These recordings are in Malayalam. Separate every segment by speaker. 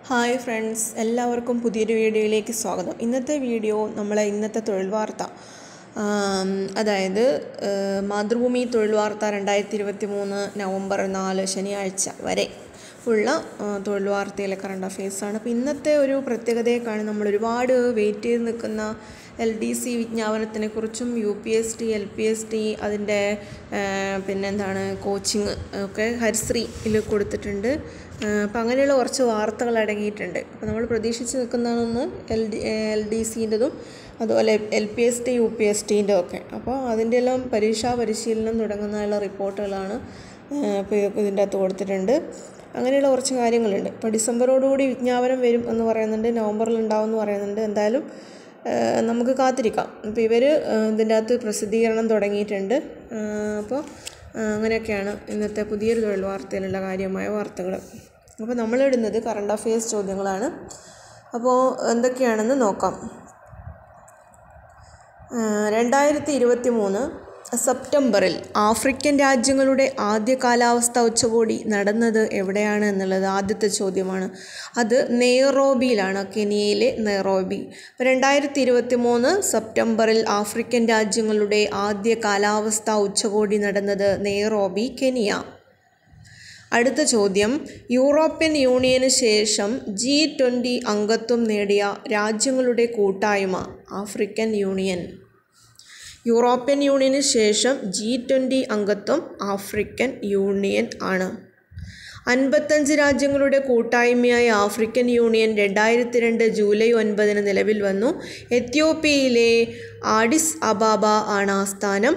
Speaker 1: ഹായ് ഫ്രണ്ട്സ് എല്ലാവർക്കും പുതിയൊരു വീഡിയോയിലേക്ക് സ്വാഗതം ഇന്നത്തെ വീഡിയോ നമ്മളെ ഇന്നത്തെ തൊഴിൽ വാർത്ത ആം, അതായത് ഏഹ്, മാതൃഭൂമി തൊഴിൽ വാർത്ത രണ്ടായിരത്തി ഇരുപത്തി മൂന്ന് നവംബർ നാല് ശനിയാഴ്ച വരെ ഉള്ള ആ, തൊഴിൽ വാർത്തയിലെ കറണ്ട് അഫയേഴ്സാണ് അപ്പോൾ ഇന്നത്തെ ഒരു പ്രത്യേകതയെക്കാണ് നമ്മൾ ഒരുപാട് വെയിറ്റ് ചെയ്ത് നിൽക്കുന്ന എൽ ഡി സി വിജ്ഞാപനത്തിനെക്കുറിച്ചും U P S T L P S T അതിൻ്റെ പിന്നെന്താണ് കോച്ചിങ് ഒക്കെ ഹരിശ്രീയിൽ കൊടുത്തിട്ടുണ്ട് അപ്പം അങ്ങനെയുള്ള കുറച്ച് വാർത്തകൾ അടങ്ങിയിട്ടുണ്ട് അപ്പോൾ നമ്മൾ പ്രതീക്ഷിച്ച് നിൽക്കുന്നതാണ് എൽ ഡി എൽ ഡി സിൻ്റെതും അതുപോലെ L P S T U P S ടീൻ്റെ ഒക്കെ അപ്പോൾ അതിൻ്റെ എല്ലാം പരീക്ഷാ പരിശീലനം തുടങ്ങുന്നതിനുള്ള റിപ്പോർട്ടുകളാണ് ഇപ്പോൾ ഇതിൻ്റെ അകത്ത് കൊടുത്തിട്ടുണ്ട് അങ്ങനെയുള്ള കുറച്ച് കാര്യങ്ങളുണ്ട് ഇപ്പോൾ ഡിസംബറോടുകൂടി വിജ്ഞാപനം വരും എന്ന് പറയുന്നുണ്ട് നവംബറിൽ ഉണ്ടാവും എന്ന് പറയുന്നുണ്ട് എന്തായാലും ഏഹ് നമുക്ക് കാത്തിരിക്കാം അപ്പോൾ ഇവർ ഇതിൻ്റെ അകത്ത് പ്രസിദ്ധീകരണം തുടങ്ങിയിട്ടുണ്ട് ഏഹ് അപ്പോൾ ഏഹ് അങ്ങനെയൊക്കെയാണ് ഇന്നത്തെ പുതിയൊരു തൊഴിൽ വാർത്തയിലുള്ള കാര്യമായ വാർത്തകൾ അപ്പോൾ നമ്മളിടുന്നത് കറണ്ട് അഫയേഴ്സ് ചോദ്യങ്ങളാണ് അപ്പോൾ എന്തൊക്കെയാണെന്ന് നോക്കാം രണ്ടായിരത്തി ഇരുപത്തി മൂന്ന് സെപ്റ്റംബറിൽ ആഫ്രിക്കൻ രാജ്യങ്ങളുടെ ആദ്യ കാലാവസ്ഥ ഉച്ചകോടി നടന്നത് എവിടെയാണ് എന്നുള്ളത് ആദ്യത്തെ ചോദ്യമാണ് അത് നെയ്റോബിയിലാണ് കെനിയയിലെ നെയ്റോബി രണ്ടായിരത്തി ഇരുപത്തി മൂന്ന് സെപ്റ്റംബറിൽ ആഫ്രിക്കൻ രാജ്യങ്ങളുടെ ആദ്യ കാലാവസ്ഥ ഉച്ചകോടി നടന്നത് നെയ്റോബി കെനിയ അടുത്ത ചോദ്യം യൂറോപ്യൻ യൂണിയന് ശേഷം ജി ട്വൻ്റി അംഗത്വം നേടിയ രാജ്യങ്ങളുടെ കൂട്ടായ്മ ആഫ്രിക്കൻ യൂണിയൻ യൂറോപ്യൻ യൂണിയന് ശേഷം ജി ട്വൻ്റി അംഗത്വം ആഫ്രിക്കൻ യൂണിയൻ ആണ് അൻപത്തഞ്ച് രാജ്യങ്ങളുടെ കൂട്ടായ്മയായ ആഫ്രിക്കൻ യൂണിയൻ രണ്ടായിരത്തി രണ്ട് ജൂലൈ ഒൻപതിന് നിലവിൽ വന്നു എത്യോപ്യയിലെ ആഡിസ് അബാബ ആണ് ആസ്ഥാനം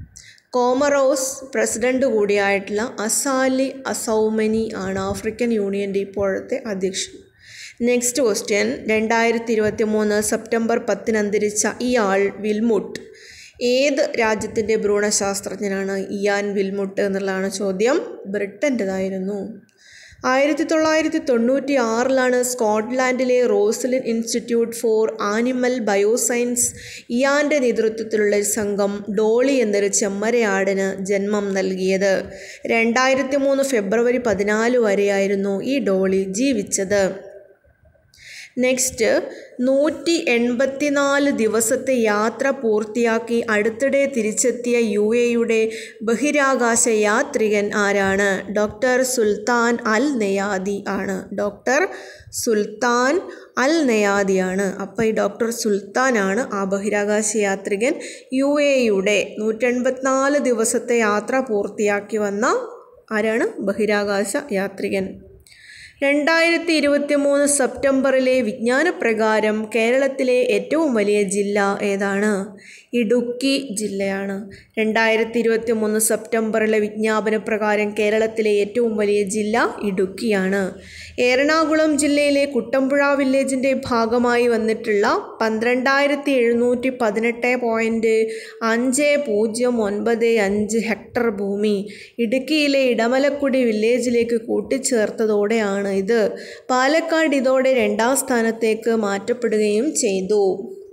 Speaker 1: കോമറോസ് പ്രസിഡന്റ് കൂടിയായിട്ടുള്ള അസാലി അസൗമനി ആണ് ആഫ്രിക്കൻ യൂണിയൻ്റെ ഇപ്പോഴത്തെ അധ്യക്ഷൻ നെക്സ്റ്റ് ക്വസ്റ്റ്യൻ രണ്ടായിരത്തി ഇരുപത്തി മൂന്ന് സെപ്റ്റംബർ പത്തിന് അന്തരിച്ച ഇയാൾ വിൽമുട്ട് ഏത് രാജ്യത്തിൻ്റെ ഭ്രൂണശാസ്ത്രജ്ഞനാണ് ഇയാൻ വിൽമുട്ട് എന്നുള്ളതാണ് ചോദ്യം ബ്രിട്ടൻ്റെതായിരുന്നു ആയിരത്തി തൊള്ളായിരത്തി തൊണ്ണൂറ്റി ആറിലാണ് സ്കോട്ട്ലാൻഡിലെ Roslin institute for animal bioscience ഇയാൻ്റെ നേതൃത്വത്തിലുള്ള ഒരു സംഘം ഡോളി എന്നൊരു ചെമ്മരയാടിന് ജന്മം നൽകിയത് രണ്ടായിരത്തി മൂന്ന് ഫെബ്രുവരി പതിനാല് വരെയായിരുന്നു ഈ ഡോളി ജീവിച്ചത് നെക്സ്റ്റ് നൂറ്റി എൺപത്തിനാല് ദിവസത്തെ യാത്ര പൂർത്തിയാക്കി അടുത്തിടെ തിരിച്ചെത്തിയ യു എയുടെ ബഹിരാകാശ യാത്രികൻ ആരാണ് ഡോക്ടർ സുൽത്താൻ അൽ നെയാദി ആണ് ഡോക്ടർ സുൽത്താൻ അൽ നെയാദിയാണ് അപ്പോൾ ഈ ഡോക്ടർ സുൽത്താനാണ് ആ ബഹിരാകാശ യാത്രികൻ യു എയുടെ നൂറ്റെൺപത്തിനാല് ദിവസത്തെ യാത്ര പൂർത്തിയാക്കി വന്ന ആരാണ് ബഹിരാകാശ യാത്രികൻ രണ്ടായിരത്തി ഇരുപത്തി മൂന്ന് സെപ്റ്റംബറിലെ വിജ്ഞാനപ്രകാരം കേരളത്തിലെ ഏറ്റവും വലിയ ജില്ല ഏതാണ് ഇടുക്കി ജില്ലയാണ് രണ്ടായിരത്തി ഇരുപത്തി മൂന്ന് സെപ്റ്റംബറിലെ വിജ്ഞാപന പ്രകാരം കേരളത്തിലെ ഏറ്റവും വലിയ ജില്ല ഇടുക്കിയാണ് എറണാകുളം ജില്ലയിലെ കുട്ടമ്പുഴ വില്ലേജിൻ്റെ ഭാഗമായി വന്നിട്ടുള്ള പന്ത്രണ്ടായിരത്തി എഴുന്നൂറ്റി പതിനെട്ട് പോയിൻറ്റ് അഞ്ച് പൂജ്യം ഒൻപത് അഞ്ച് ഹെക്ടർ ഭൂമി ഇടുക്കിയിലെ ഇടമലക്കുടി വില്ലേജിലേക്ക് കൂട്ടിച്ചേർത്തതോടെയാണ് ഇത് പാലക്കാട് ഇതോടെ രണ്ടാം സ്ഥാനത്തേക്ക് മാറ്റപ്പെടുകയും ചെയ്തു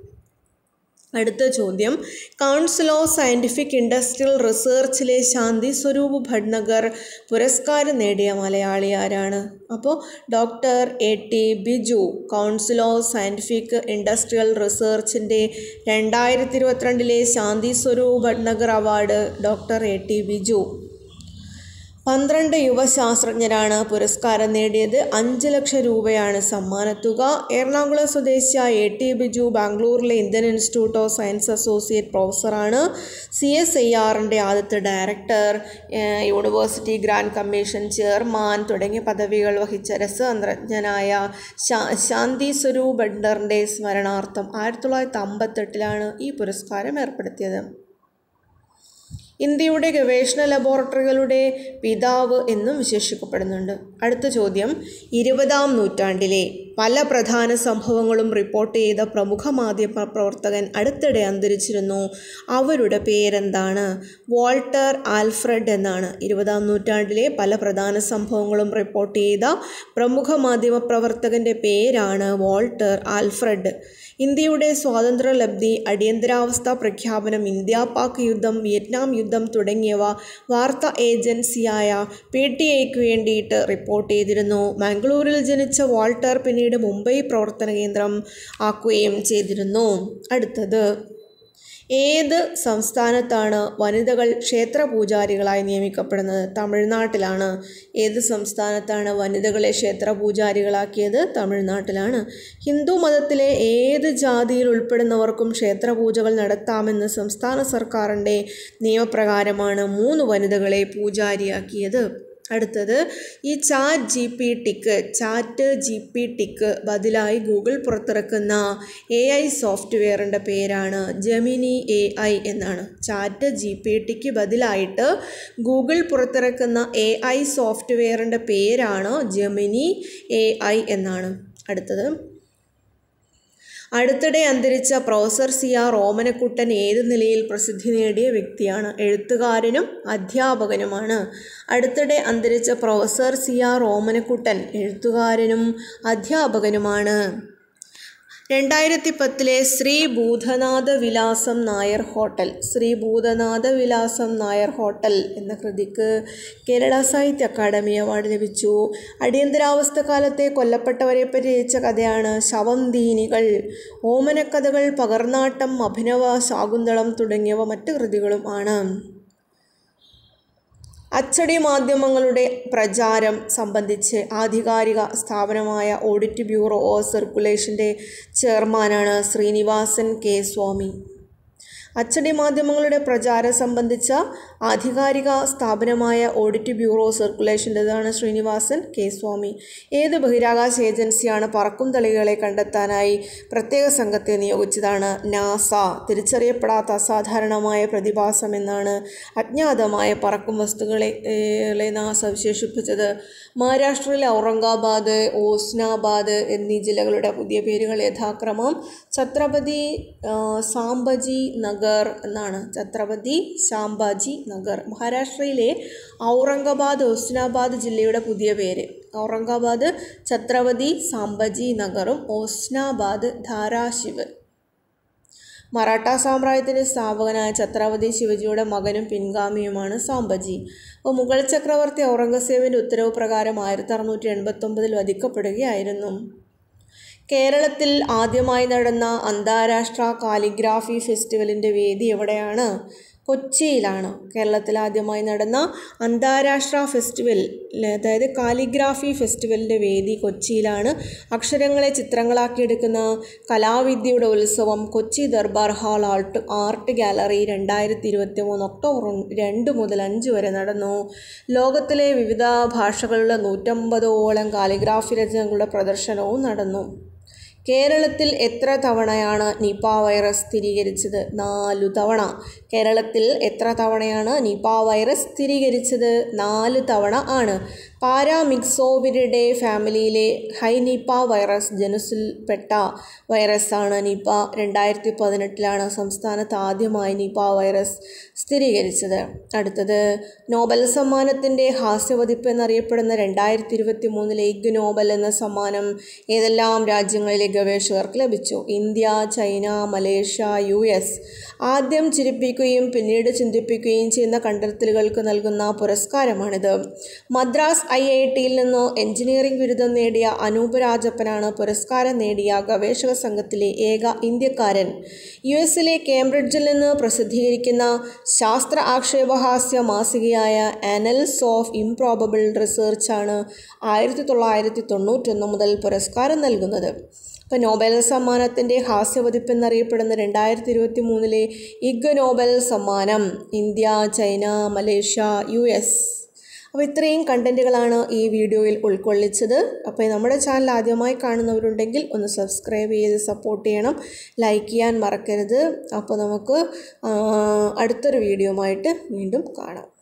Speaker 1: അടുത്ത ചോദ്യം കൗൺസിൽ ഓഫ് സയൻറ്റിഫിക് ഇൻഡസ്ട്രിയൽ റിസർച്ചിലെ ശാന്തി സ്വരൂപ് ഭട്നഗർ പുരസ്കാരം നേടിയ മലയാളി ആരാണ് അപ്പോൾ doctor A T Biju council of scientific industrial റിസർച്ചിൻ്റെ രണ്ടായിരത്തി ഇരുപത്തിരണ്ടിലെ Shanti Swarup Bhatnagar award doctor A T Biju പന്ത്രണ്ട് യുവശാസ്ത്രജ്ഞരാണ് പുരസ്കാരം നേടിയത് അഞ്ച് ലക്ഷം രൂപയാണ് സമ്മാനത്തുക എറണാകുളം സ്വദേശിയായ എ ടി ബിജു ബാംഗ്ലൂരിലെ Indian institute of science associate പ്രൊഫസറാണ് സി എസ് ഐ ആറിൻ്റെ ആദ്യത്തെ director uh university grant commission chairman തുടങ്ങിയ പദവികൾ വഹിച്ച രസതന്ത്രജ്ഞനായ ശാ ശാന്തി സ്വരൂപ് ഭണ്ഡറിൻ്റെ സ്മരണാർത്ഥം ആയിരത്തി തൊള്ളായിരത്തി അമ്പത്തെട്ടിലാണ് ഈ പുരസ്കാരം ഏർപ്പെടുത്തിയത് ഇന്ത്യയുടെ ഗവേഷണ ലബോറട്ടറികളുടെ പിതാവ് എന്നും വിശേഷിക്കപ്പെടുന്നുണ്ട് അടുത്ത ചോദ്യം ഇരുപതാം നൂറ്റാണ്ടിലെ പല പ്രധാന സംഭവങ്ങളും റിപ്പോർട്ട് ചെയ്ത പ്രമുഖ മാധ്യമ പ്രവർത്തകൻ അടുത്തിടെ അന്തരിച്ചിരുന്നു അവരുടെ പേരെന്താണ് വാൾട്ടർ ആൽഫ്രഡ് എന്നാണ് ഇരുപതാം നൂറ്റാണ്ടിലെ പല പ്രധാന സംഭവങ്ങളും റിപ്പോർട്ട് ചെയ്ത പ്രമുഖ മാധ്യമ പ്രവർത്തകൻ്റെ പേരാണ് വാൾട്ടർ ആൽഫ്രഡ് ഇന്ത്യയുടെ സ്വാതന്ത്ര്യലബ്ധി അടിയന്തരാവസ്ഥ പ്രഖ്യാപനം ഇന്ത്യ പാക് യുദ്ധം വിയറ്റ്നാം യുദ്ധം തുടങ്ങിയവ വാർത്താ ഏജൻസിയായ പി ടി ഐക്ക് വേണ്ടിയിട്ട് റിപ്പോർട്ട് ചെയ്തിരുന്നു മാംഗ്ലൂരിൽ ജനിച്ച വാൾട്ടർ പിന്നീട് മുംബൈ പ്രവർത്തന കേന്ദ്രം ആക്കുകയും ചെയ്തിരുന്നു അടുത്തത് ഏത് സംസ്ഥാനത്താണ് വനിതകൾ ക്ഷേത്ര പൂജാരികളായി നിയമിക്കപ്പെടുന്നത് തമിഴ്നാട്ടിലാണ് ഏത് സംസ്ഥാനത്താണ് വനിതകളെ ക്ഷേത്ര പൂജാരികളാക്കിയത് തമിഴ്നാട്ടിലാണ് ഹിന്ദു മതത്തിലെ ഏത് ജാതിയിൽ ഉൾപ്പെടുന്നവർക്കും ക്ഷേത്ര പൂജകൾ നടത്താമെന്ന് സംസ്ഥാന സർക്കാരിൻ്റെ നിയമപ്രകാരമാണ് മൂന്ന് വനിതകളെ പൂജാരിയാക്കിയത് അടുത്തത് ഈ ചാറ്റ് ജി പി ടിക്ക് ചാറ്റ് ജി പി ടിക്ക് ബദലായി ഗൂഗിൾ പുറത്തിറക്കുന്ന എ ഐ സോഫ്റ്റ്വെയറിൻ്റെ പേരാണ് ജെമിനി എ ഐ എന്നാണ് ചാറ്റ് ജി പി ടിക്ക് ബദലായിട്ട് ഗൂഗിൾ പുറത്തിറക്കുന്ന എ ഐ സോഫ്റ്റ്വെയറിൻ്റെ പേരാണ് ജെമിനി എ ഐ എന്നാണ് അടുത്തത് അടുത്തിടെ അന്തരിച്ച പ്രൊഫസർ സി ആർ ഓമനക്കുട്ടൻ ഏത് നിലയിൽ പ്രസിദ്ധി നേടിയ വ്യക്തിയാണ് എഴുത്തുകാരനും അധ്യാപകനുമാണ് അടുത്തിടെ അന്തരിച്ച പ്രൊഫസർ സി ആർ ഓമനക്കുട്ടൻ എഴുത്തുകാരനും അധ്യാപകനുമാണ് രണ്ടായിരത്തി പത്തിലെ ശ്രീ ഭൂതനാഥ വിലാസം നായർ ഹോട്ടൽ ശ്രീ ഭൂതനാഥ വിലാസം നായർ ഹോട്ടൽ എന്ന കൃതിക്ക് കേരള സാഹിത്യ അക്കാദമി അവാർഡ് ലഭിച്ചു അടിയന്തരാവസ്ഥ കാലത്തെ കൊല്ലപ്പെട്ടവരെ പറ്റി രചിച്ച കഥയാണ് ശവന്തീനികൾ ഓമനക്കഥകൾ പകർന്നാട്ടം അഭിനവ ശാകുന്തളം തുടങ്ങിയവ മറ്റു കൃതികളും ആണ് അച്ചടി മാധ്യമങ്ങളുടെ പ്രചാരം സംബന്ധിച്ച് ആധികാരിക സ്ഥാപനമായ ഓഡിറ്റ് ബ്യൂറോ ഓഫ് സർക്കുലേഷൻ്റെ ചെയർമാനാണ് ശ്രീനിവാസൻ കെ സ്വാമി അച്ചടി മാധ്യമങ്ങളുടെ പ്രചാരം സംബന്ധിച്ച ആധികാരിക സ്ഥാപനമായ ഓഡിറ്റ് ബ്യൂറോ സർക്കുലേഷൻ്റെതാണ് ശ്രീനിവാസൻ കെ സ്വാമി ഏത് ബഹിരാകാശ ഏജൻസിയാണ് പറക്കും തളികളെ കണ്ടെത്താനായി പ്രത്യേക സംഘത്തെ നിയോഗിച്ചതാണ് നാസ തിരിച്ചറിയപ്പെടാത്ത അസാധാരണമായ പ്രതിഭാസം എന്നാണ് അജ്ഞാതമായ പറക്കും വസ്തുക്കളെ ഏ, നാസ വിശേഷിപ്പിച്ചത് മഹാരാഷ്ട്രയിലെ ഔറംഗാബാദ് ഓസ്നാബാദ് എന്നീ ജില്ലകളുടെ പുതിയ പേരുകൾ യഥാക്രമം ഛത്രപതി ആ, സാംബജി നഗർ എന്നാണ് ഛത്രപതി സാംബാജി നഗർ മഹാരാഷ്ട്രയിലെ ഔറംഗാബാദ് ഓസ്നാബാദ് ജില്ലയുടെ പുതിയ പേര് ഔറംഗാബാദ് ഛത്രപതി സാംബജി നഗറും ഓസ്നാബാദ് ധാരാശിവ് മറാഠ സാമ്രാജ്യത്തിൻ്റെ സ്ഥാപകനായ ഛത്രപതി ശിവജിയുടെ മകനും പിൻഗാമിയുമാണ് സാംബജി അപ്പോൾ മുഗൾ ചക്രവർത്തി ഔറംഗസേബിൻ്റെ ഉത്തരവ് പ്രകാരം ആയിരത്തി അറുന്നൂറ്റി എൺപത്തൊമ്പതിൽ വധിക്കപ്പെടുകയായിരുന്നു കേരളത്തിൽ ആദ്യമായി നടന്ന അന്താരാഷ്ട്ര കാലിഗ്രാഫി ഫെസ്റ്റിവലിൻ്റെ വേദി എവിടെയാണ് കൊച്ചിയിലാണ് കേരളത്തിൽ ആദ്യമായി നടന്ന അന്താരാഷ്ട്ര ഫെസ്റ്റിവൽ അതായത് കാലിഗ്രാഫി ഫെസ്റ്റിവലിൻ്റെ വേദി കൊച്ചിയിലാണ് അക്ഷരങ്ങളെ ചിത്രങ്ങളാക്കിയെടുക്കുന്ന കലാവിദ്യയുടെ ഉത്സവം Kochi Durbar hall art art gallery രണ്ടായിരത്തി ഇരുപത്തി മൂന്ന് ഒക്ടോബർ രണ്ട് മുതൽ അഞ്ച് വരെ നടന്നു ലോകത്തിലെ വിവിധ ഭാഷകളുടെ നൂറ്റമ്പതോളം കാലിഗ്രാഫി രചനകളുടെ പ്രദർശനവും നടന്നു കേരളത്തിൽ എത്ര തവണയാണ് നിപ വൈറസ് സ്ഥിരീകരിച്ചത് നാലു തവണ കേരളത്തിൽ എത്ര തവണയാണ് നിപ വൈറസ് സ്ഥിരീകരിച്ചത് നാല് തവണ ആണ് പാരാമിക്സോവിരിഡെ ഫാമിലിയിലെ ഹൈനിപ്പ വൈറസ് ജനുസിൽപ്പെട്ട വൈറസാണ് നിപ രണ്ടായിരത്തി പതിനെട്ടിലാണ് സംസ്ഥാനത്ത് ആദ്യമായി നിപ വൈറസ് സ്ഥിരീകരിച്ചത് അടുത്തത് നോബൽ സമ്മാനത്തിൻ്റെ ഹാസ്യവതിപ്പ് എന്നറിയപ്പെടുന്ന രണ്ടായിരത്തി ഇരുപത്തി മൂന്നിലെ ഇഗ് നോബൽ എന്ന സമ്മാനം ഏതെല്ലാം രാജ്യങ്ങളിലെ ഗവേഷകർക്ക് ലഭിച്ചു India China Malaysia U S ആദ്യം ചിരിപ്പിക്കുകയും പിന്നീട് ചിന്തിപ്പിക്കുകയും ചെയ്യുന്ന കണ്ടെത്തലുകൾക്ക് നൽകുന്ന പുരസ്കാരമാണിത് മദ്രാസ് ഐ ഐ ടിയിൽ നിന്ന് എഞ്ചിനീയറിംഗ് ബിരുദം നേടിയ അനൂപ് രാജപ്പനാണ് പുരസ്കാരം നേടിയ ഗവേഷക സംഘത്തിലെ ഏക ഇന്ത്യക്കാരൻ യു എസിലെ കേംബ്രിഡ്ജിൽ നിന്ന് പ്രസിദ്ധീകരിക്കുന്ന ശാസ്ത്ര ആക്ഷേപഹാസ്യ മാസികയായ ആനൽസ് ഓഫ് ഇംപ്രോബബിൾ റിസർച്ചാണ് ആയിരത്തി തൊള്ളായിരത്തി തൊണ്ണൂറ്റൊന്ന് മുതൽ പുരസ്കാരം നൽകുന്നത് ഇപ്പോൾ നോബൽ സമ്മാനത്തിൻ്റെ ഹാസ്യവതിപ്പ് എന്നറിയപ്പെടുന്ന രണ്ടായിരത്തി ഇരുപത്തി മൂന്നിലെ ഇഗ് നോബൽ സമ്മാനം India China Malaysia U S അപ്പോൾ ഇത്രയും കണ്ടൻറ്റുകളാണ് ഈ വീഡിയോയിൽ ഉൾക്കൊള്ളിച്ചത് അപ്പോൾ നമ്മുടെ ചാനൽ ആദ്യമായി കാണുന്നവരുണ്ടെങ്കിൽ ഒന്ന് സബ്സ്ക്രൈബ് ചെയ്ത് സപ്പോർട്ട് ചെയ്യണം ലൈക്ക് ചെയ്യാൻ മറക്കരുത് അപ്പോൾ നമുക്ക് ആ, അടുത്തൊരു വീഡിയോ ആയിട്ട് വീണ്ടും കാണാം